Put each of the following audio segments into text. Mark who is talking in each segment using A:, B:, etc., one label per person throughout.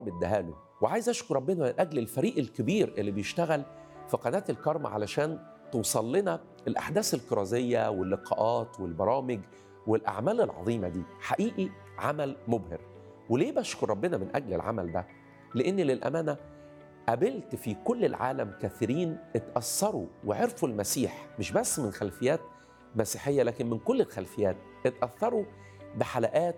A: اداها له وعايز اشكر ربنا من اجل الفريق الكبير اللي بيشتغل في قناه الكرم علشان توصل لنا الاحداث الكرازيه واللقاءات والبرامج والاعمال العظيمه دي حقيقي عمل مبهر وليه بشكر ربنا من اجل العمل ده لان للامانه قابلت في كل العالم كثيرين اتاثروا وعرفوا المسيح مش بس من خلفيات مسيحيه لكن من كل الخلفيات اتاثروا بحلقات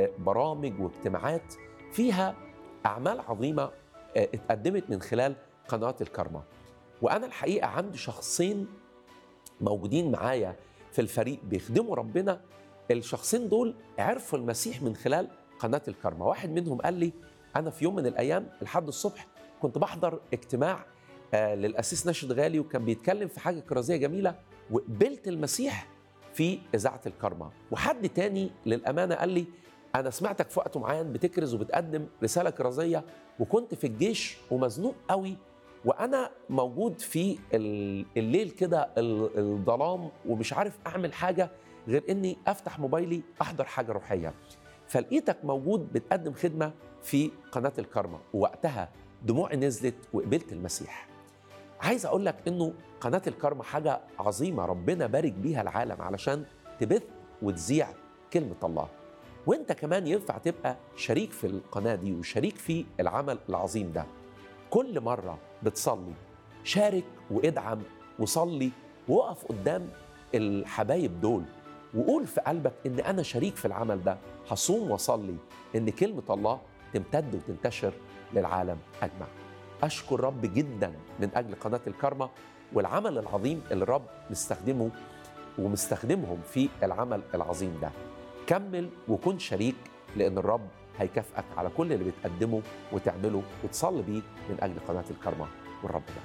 A: وبرامج واجتماعات فيها اعمال عظيمه آه، اتقدمت من خلال قناه الكرمه وانا الحقيقه عندي شخصين موجودين معايا في الفريق بيخدموا ربنا الشخصين دول عرفوا المسيح من خلال قناه الكرمه واحد منهم قال لي انا في يوم من الايام لحد الصبح كنت بحضر اجتماع آه للاسيس ناشد غالي وكان بيتكلم في حاجه كرازيه جميله وقبلت المسيح في اذاعه الكرمه وحد تاني للامانه قال لي انا سمعتك في وقت معين بتكرز وبتقدم رساله كرازيه وكنت في الجيش ومزنوق قوي وانا موجود في ال- الليل كده ال- الظلام ومش عارف اعمل حاجه غير اني افتح موبايلي احضر حاجه روحيه فلقيتك موجود بتقدم خدمه في قناه الكرمه ووقتها دموعي نزلت وقبلت المسيح عايز اقول لك انه قناه الكرمه حاجه عظيمه ربنا بارك بيها العالم علشان تبث وتذيع كلمه الله وانت كمان ينفع تبقى شريك في القناه دي وشريك في العمل العظيم ده كل مره بتصلي شارك وادعم وصلي وقف قدام الحبايب دول وقول في قلبك ان انا شريك في العمل ده هصوم واصلي ان كلمه الله تمتد وتنتشر للعالم اجمع اشكر رب جدا من اجل قناه الكرمه والعمل العظيم اللي الرب مستخدمه ومستخدمهم في العمل العظيم ده كمل وكن شريك لان الرب هيكافئك على كل اللي بتقدمه وتعمله وتصلي بيه من اجل قناه الكرمه والرب ده